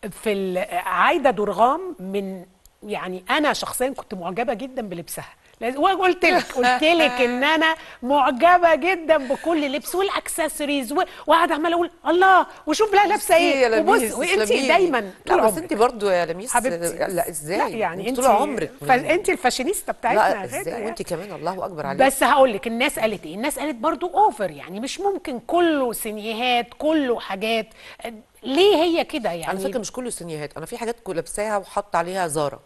في ال- عايده درغام من يعني انا شخصيا كنت معجبه جدا بلبسها لاز- وقلت لك قلت لك ان انا معجبه جدا بكل لبس والاكسسوارز و- وقاعده عماله اقول الله وشوف لها لابسه ميرسي يا ايه وبص لميس، وانت تسلميلي. دايما لا طول بس عمرك انت برضو يا لميس حبيبتي لا ازاي لا يعني انت طول عمرك فانت الفاشينيستا بتاعتنا لا يا غادة ازاي يعني. وانت كمان الله اكبر عليك بس هقول لك الناس قالت ايه الناس قالت برضو اوفر يعني مش ممكن كله سينيهات كله حاجات ليه هي كده يعني على فكره مش كله سينيهات انا في حاجات كو- لابساها وحط عليها زاره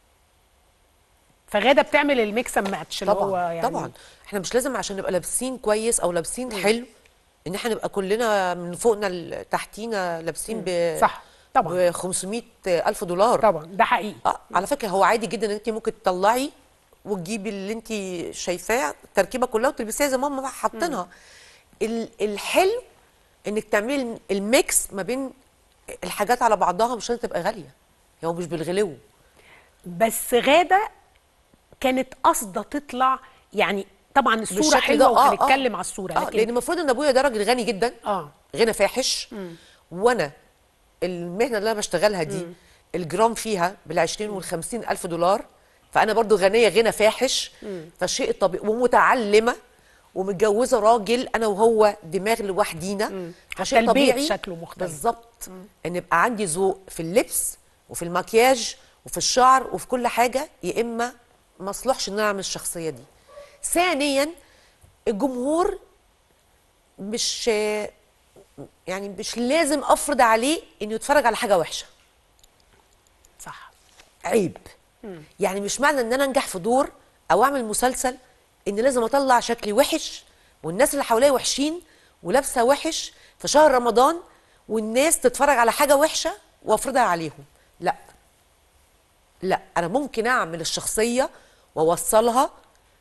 فغاده بتعمل الميكس اند ماتش اللي هو طبعا يعني طبعا احنا مش لازم عشان نبقى لابسين كويس او لابسين حلو ان احنا نبقى كلنا من فوقنا ل- تحتينا لابسين ب صح، طبعا. ب 500 الف دولار طبعا ده حقيقي اه على فكره هو عادي جدا ان انت ممكن تطلعي وتجيبي اللي انت شايفاه التركيبه كلها وتلبسيها زي ما هم حاطينها ال- الحلو انك تعملي الميكس ما بين الحاجات على بعضها مش لازم تبقى غاليه هو مش بالغلو بس غاده كانت قاصده تطلع يعني طبعا الصوره بالشكل حلوه ده، آه، آه. وهنتكلم على الصوره اه لان لكن المفروض ان ابويا ده راجل غني جدا اه غنى فاحش وانا المهنه اللي انا بشتغلها دي الجرام فيها بال 20 وال 50 الف دولار فانا برضو غنيه غنى فاحش فالشيء الطبيعي ومتعلمه ومتجوزه راجل انا وهو دماغ لوحدينا فشيء حتى البيت طبيعي شكله مختلف. بالظبط ان يبقى عندي ذوق في اللبس وفي المكياج وفي الشعر وفي كل حاجه يا اما ما اصلحش ان انا اعمل الشخصيه دي ثانيا الجمهور مش يعني مش لازم افرض عليه انه يتفرج على حاجه وحشه صح عيب يعني مش معنى ان انا انجح في دور او اعمل مسلسل ان لازم اطلع شكلي وحش والناس اللي حواليا وحشين ولابسه وحش في شهر رمضان والناس تتفرج على حاجه وحشه وافرضها عليهم لا لا انا ممكن اعمل الشخصيه واوصلها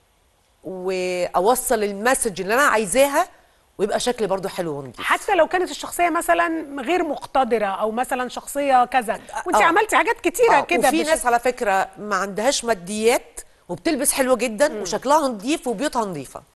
واوصل المسج اللي انا عايزاها ويبقى شكلي برضو حلو ونضيف حتى لو كانت الشخصيه مثلا غير مقتدره او مثلا شخصيه كذا وانت آه. عملتي حاجات كتيره آه، كده وفي بش- ناس على فكره ما عندهاش ماديات وبتلبس حلوه جدا وشكلها نظيف وبيوتها نظيفه